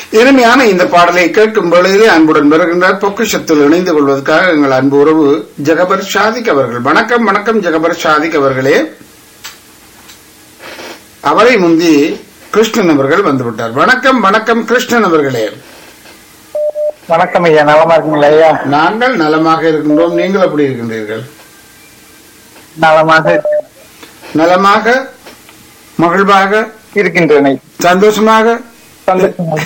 இனிமையான இந்த பாடலை கேட்கும் பொழுதே அன்புடன் வருகின்றார் பொக்கிஷத்தில் இணைந்து கொள்வதற்காக எங்கள் அன்பு உறவு ஜெகபர் ஷாதிக் அவர்கள் வணக்கம் வணக்கம் ஜெகபர் ஷாதிக் அவர்களே அவரை முந்தி கிருஷ்ணன் அவர்கள் வந்துவிட்டார் வணக்கம் வணக்கம் கிருஷ்ணன் அவர்களே வணக்கம் ஐயா நலமா இருக்கீங்களா ஐயா நாங்கள் நலமாக இருக்கின்றோம் நீங்கள் எப்படி இருக்கின்றீர்கள் நலமாக இருக்கேன். நலமாக மகிழ்வாக இருக்கின்றேன் சந்தோஷமாக சந்தோஷமாக.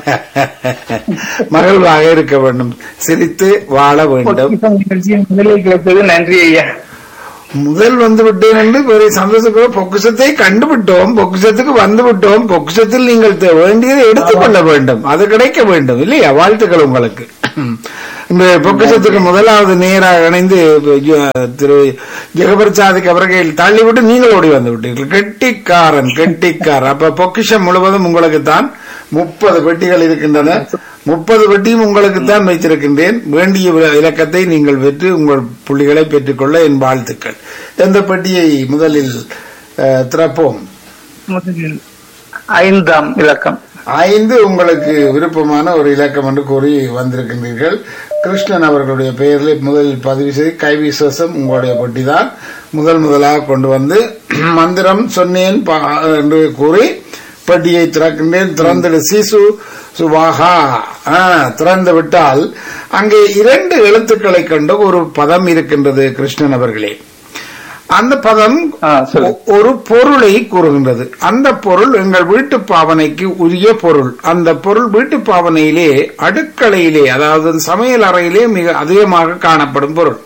மகிழ்வாக இருக்க வேண்டும் சிரித்து வாழ வேண்டும் பொக்கிஷம் நிகழ்ச்சியின் முதலில் கிடைத்தது நன்றி ஐயா முதல் வந்து விட்டேன் என்று பெரிய சந்தோஷத்தோட பொக்கிஷத்தை கண்டுவிட்டோம் பொக்கிஷத்துக்கு வந்து விட்டோம் பொக்கிஷத்தில் நீங்கள் தே- வேண்டியதை எடுத்துக்கொள்ள வேண்டும் அது கிடைக்க வேண்டும் இல்லையா வாழ்த்துக்கள் உங்களுக்கு இந்த பொக்கிஷத்துக்கு முதலாவது நேராக இணைந்து ஜ- திரு ஜெகபர் சாதிக் அவர்கள் தள்ளிவிட்டு நீங்கள் ஓடி வந்து விட்டீர்கள் கெட்டிக்காரன் கெட்டிக்காரன் அப்ப பொக்கிஷம் முழுவதும் உங்களுக்கு தான் முப்பது பெட்டிகள் இருக்கின்றன முப்பது பெட்டியும் உங்களுக்கு தான் வைத்திருக்கின்றேன் வேண்டிய வி- இலக்கத்தை நீங்கள் பெற்று உங்கள் புள்ளிகளை பெற்றுக்கொள்ள என் வாழ்த்துக்கள் எந்த பெட்டியை முதலில் அஹ், திறப்போம் முதலில் ஐந்தாம் இலக்கம் ஐந்து உங்களுக்கு விருப்பமான ஒரு இலக்கம் என்று கூறி வந்திருக்கின்றீர்கள் கிருஷ்ணன் அவர்களுடைய பெயரில் முதலில் பதிவு செய்து கைவிசேஷம் உங்களுடைய பெட்டி தான் முதல் முதலாக கொண்டு வந்து மந்திரம் சொன்னேன் பா- என்று கூறி பெட்டியை திறக்கின்றேன் திறந்திடு சிசு சுவாகா ஆ, திறந்து விட்டால் அங்கே இரண்டு எழுத்துக்களை கொண்ட ஒரு பதம் இருக்கின்றது கிருஷ்ணன் அவர்களே அந்த பதம் ஆ, சொல்லு. ஒ- ஒரு பொருளை கூறுகின்றது அந்த பொருள் எங்கள் வீட்டு பாவனைக்கு உரிய பொருள் அந்த பொருள் வீட்டு பாவனையிலே அடுக்கலையிலே அதாவது சமையல் அறையிலே மிக அதிகமாக காணப்படும் பொருள்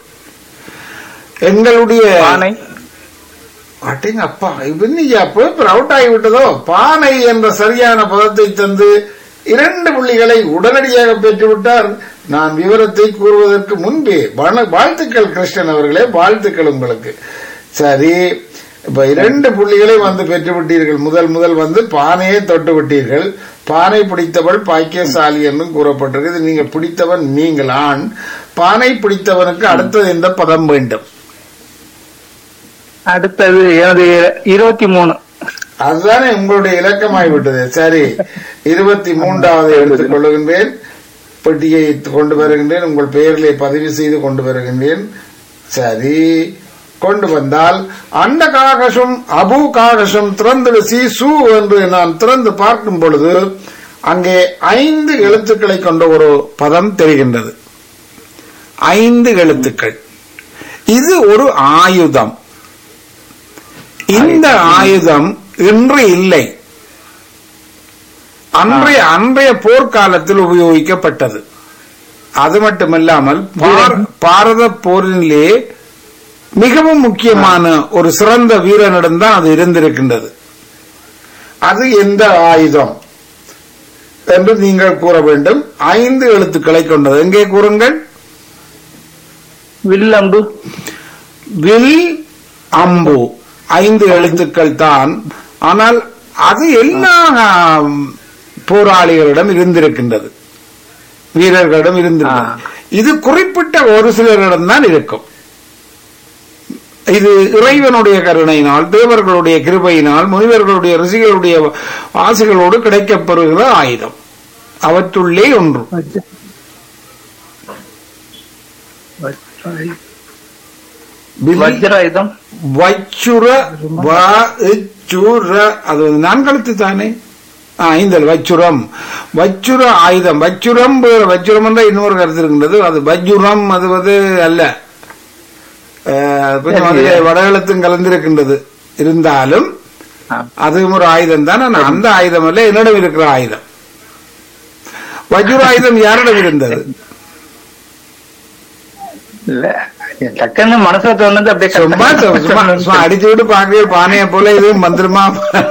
எங்களுடைய பானை அட்டிங்க அப்பா இன்னையா போய் அவுட் ஆகிவிட்டதோ பானை என்ற சரியான பதத்தை தந்து இரண்டு புள்ளிகளை உடனடியாக பெற்றுவிட்டார் நான் விவரத்தை கூறுவதற்கு முன்பே வண- வாழ்த்துக்கள் கிருஷ்ணன் அவர்களே வாழ்த்துக்கள் உங்களுக்கு சரி இப்ப இரண்டு புள்ளிகளை வந்து பெற்று விட்டீர்கள் முதல் முதல் வந்து பானையை தொட்டு விட்டீர்கள் பானை பிடித்தவள் பாக்கியசாலி என்றும் கூறப்பட்டிருக்கு நீங்க பிடித்தவன் நீங்கள் ஆண் பானை பிடித்தவனுக்கு அடுத்தது எந்த பதம் வேண்டும் அடுத்தது எனது இருபத்தி மூணு அதுதானே உங்களுடைய இலக்கமாய் விட்டது சரி இருபத்தி மூன்றாவது எடுத்துக் கொள்ளுகின்றேன் பெட்டியை கொண்டு வருகின்றேன் உங்கள் பெயரிலே பதிவு செய்து கொண்டு வருகின்றேன் சரி கொண்டு வந்தால் அண்ட காகசம் அபு காகசம் திறந்து சி சு என்று நான் திறந்து பார்க்கும் பொழுது அங்கே ஐந்து எழுத்துக்களை கொண்ட ஒரு பதம் தெரிகின்றது ஐந்து எழுத்துக்கள் இது ஒரு ஆயுதம் இந்த ஆயுதம் இன்று இல்லை அன்றைய அன்றைய போர்க்காலத்தில் உபயோகிக்கப்பட்டது அது மட்டுமல்லாமல் பார- பாரத போரிலே மிகவும் முக்கியமான ஒரு சிறந்த வீரனிடம் தான் அது இருந்திருக்கின்றது அது எந்த ஆயுதம் என்று நீங்கள் கூற வேண்டும் ஐந்து எழுத்துக்களை கொண்டது எங்கே கூறுங்கள் வில்லம்பு வில் அம்பு ஐந்து எழுத்துக்கள் தான் ஆனால் அது எல்லா ஆம், போராளிகளிடம் இருந்திருக்கின்றது வீரர்களிடம் இருந்திருக்கிறது இது குறிப்பிட்ட ஒரு சிலரிடம் தான் இருக்கும் இது இறைவனுடைய கருணையினால் தேவர்களுடைய கிருபையினால் முனிவர்களுடைய ரிஷிகளுடைய ஆசைகளோடு கிடைக்கப்பெறுகிற ஆயுதம் அவற்றுள்ளே ஒன்று வில் வஜ்ராயுதம் வச்சுர வச்சுர அது வந்து நான்கழுத்து தானே ஆ, ஐந்தல் வச்சுரம் வச்சுர ஆயுதம் வச்சுரம் வேற வச்சுரம் என்ற இன்னொரு கருத்து இருக்கின்றது அது வஜ்ஜுரம் அது வந்து அல்ல அஹ், கொஞ்சம் அதிலே வடகலத்தும் கலந்திருக்கின்றது இருந்தாலும் ஆ. அதுவும் ஒரு ஆயுதம் தான் ஆனா அந்த ஆயுதம் அல்ல என்னிடம் இருக்கிற ஆயுதம் வஜ்ர ஆயுதம் யாரிடம் இருந்தது இல்ல டக்குன்னு மனசுல தோணுது அப்படியே சும்மா கற்பனை சும்மா சும்மா அடிச்சு விட்டு பாக்குற பானைய போல இதுவும் வந்துருமா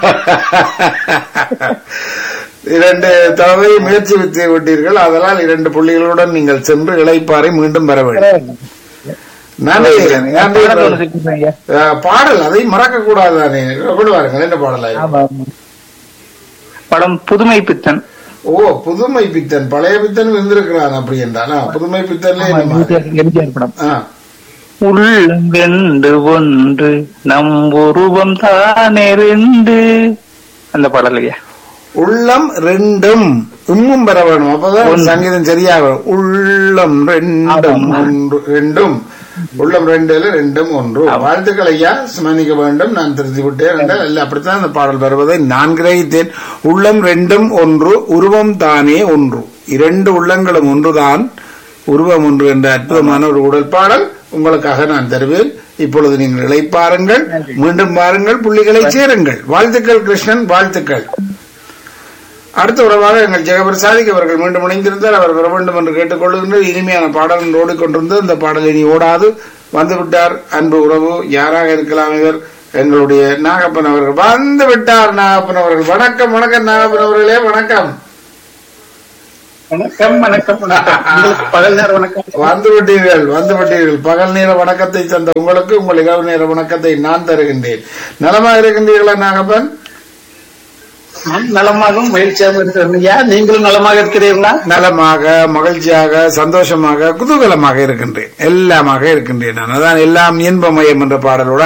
இரண்டு தடவை முயற்சி வித்து விட்டீர்கள் அதனால் இரண்டு புள்ளிகளுடன் நீங்கள் சென்று இளைப்பாறை மீண்டும் பெற வேண்டும் நன்றி நன்றி பாடம் ஒண்ணு சொல்லிக்கிறேன் ஐயா. அஹ், பாடல் அதை மறக்க கூடாது தானே கொண்டு வாருங்கள் என்ன பாடல் அது? ஆமா, ஆமா. படம் புதுமை பித்தன் ஓ புதுமை பித்தன் பழைய பித்தன் இருந்திருக்கிறான் அப்படி என்றால் ஆ, புதுமை பித்தன்ல ஆமா, என்ன மாதிரி? எம்ஜிஆர் எம்ஜிஆர் படம் ஆ, உள்ளம் வென்று ஒன்று நம் உருவம் தானே ரெண்டு அந்த பாடல் ஐயா உள்ளம் ரெண்டும் உம்மும் பெற வேணும் அப்பதான் சங்கீதம் சரியாக உள்ளம் ரெண்டும் ஒன்று ரெண்டும் உள்ளம் ரெண்டுல ரெண்டும் ஒன்று வாழ்த்துக்கள் ஐயா மன்னிக்க வேண்டும் நான் திருத்தி விட்டேன் என்றால் இல்லை அப்படித்தான் அந்த பாடல் வருவதை நான் கிரகித்தேன் உள்ளம் ரெண்டும் ஒன்று உருவம் தானே ஒன்று இரண்டு உள்ளங்களும் ஒன்றுதான் உருவம் ஒன்று என்ற அற்புதமான ஒரு உடல் பாடல் உங்களுக்காக நான் தருவேன் இப்பொழுது நீங்கள் இளைப்பாருங்கள் மீண்டும் பாருங்கள் புள்ளிகளை சேருங்கள் வாழ்த்துக்கள் கிருஷ்ணன் வாழ்த்துக்கள் அடுத்த உறவாக எங்கள் ஜெகபிரசாதிக்கு அவர்கள் மீண்டும் இணைந்திருந்தால் அவர் வர வேண்டும் என்று கேட்டுக்கொள்கின்ற இனிமையான பாடல் ஓடிக்கொண்டிருந்தது இந்த பாடல் இனி ஓடாது வந்துவிட்டார் அன்பு உறவு யாராக இருக்கலாம் இவர் எங்களுடைய நாகப்பன் அவர்கள் வந்து விட்டார் நாகப்பன் அவர்கள் வணக்கம் வணக்கம் நாகப்பன் அவர்களே வணக்கம் வணக்கம் வணக்கம் வணக்கம் உங்களுக்கு பகல் நேர வணக்கம் வந்து விட்டீர்கள் வந்து விட்டீர்கள் பகல் நேர வணக்கத்தை தந்த உங்களுக்கு உங்கள் இரவு நேர வணக்கத்தை நான் தருகின்றேன் நலமா இருக்கின்றீர்களா நாகப்பன் நான் நலமாகவும் மகிழ்ச்சியாகவும் இருக்கிறேன் ஐயா நீங்களும் நலமாக இருக்கிறீர்களா நலமாக மகிழ்ச்சியாக சந்தோஷமாக குதூகலமாக இருக்கின்றேன் எல்லாமாக இருக்கின்றேன் நான் அதான் எல்லாம் இன்பமயம் என்ற பாடலோடு